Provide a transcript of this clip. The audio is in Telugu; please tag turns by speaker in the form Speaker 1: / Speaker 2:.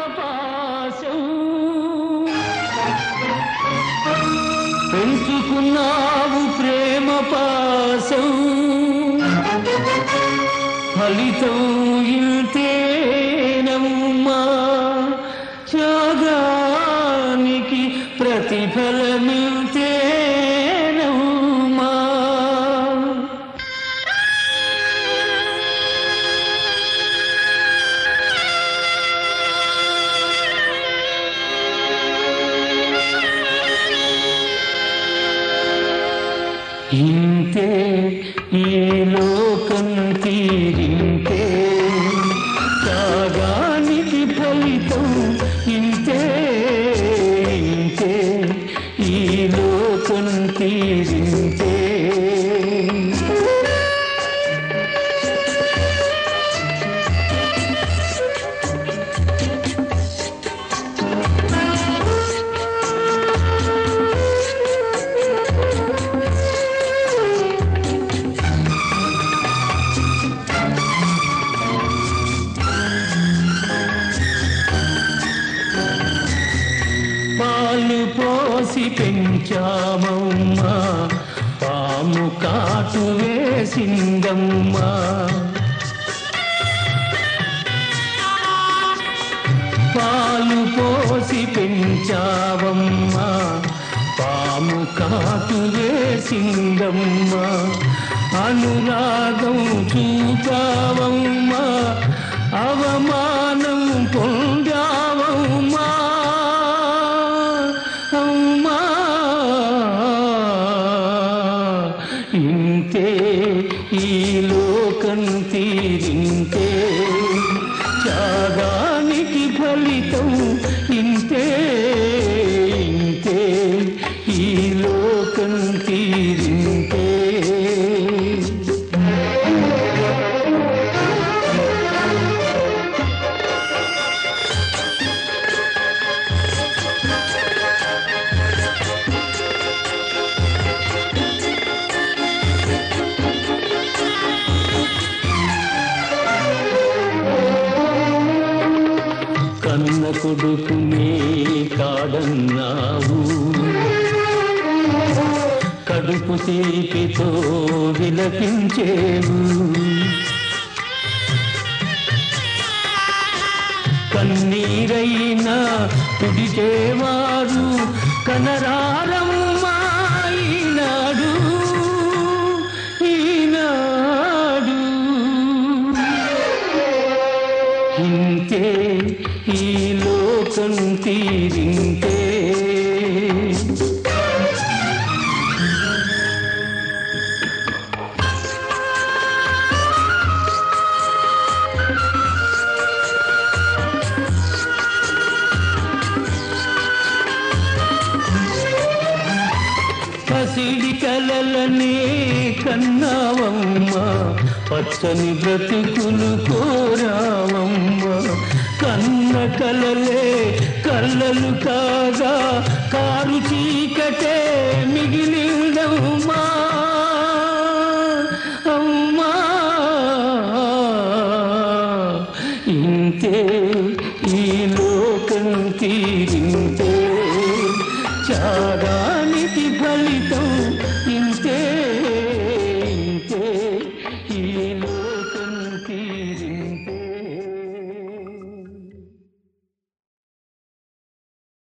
Speaker 1: పాశం పెంచుకున్నావు ప్రేమ పాశం ఫలితం ఇంతేనమ్మా త్యాగానికి ప్రతిఫలమింతేనమ్మా ఇంతే ఈ లోకం తీరింతే త్యాగానికి ఫలితం ఇంతే ఇంతే ఈ లోకం తీరింతే పాలు పోసి పెంచామమ్మా పాము కాటు వేసిందమ్మా పాలు పోసి పెంచావమ్మా పాము కాటు వేసిందమ్మా అనురాగం చూపావమ్మా అవమానం పొందావమ్మా అమ్మా ఇంతే ఈ లోకం తీరింతే త్యాగానికి ఫలితం ఇంతే ఇంతే ఈ లోకం తీరింతే కన్న కొడుకునే కాడన్నావు కడుపు తీపితో విలపించేవు కన్నీరైనా తుడిచేవారు కనరారమ్మా ఈనాడు ఈనాడు ఇంతే ఈ లోకం తీరింతే పసిడి కలలనే కన్నావమ్మా పచ్చని బ్రతుకులు కోరావమ్మా కన్న కలలే కళ్ళలు కాగా కారు చీకటే మిగిలిందమ్మా అమ్మా ఇంతే ఈ లోకం తీరింతే చాగా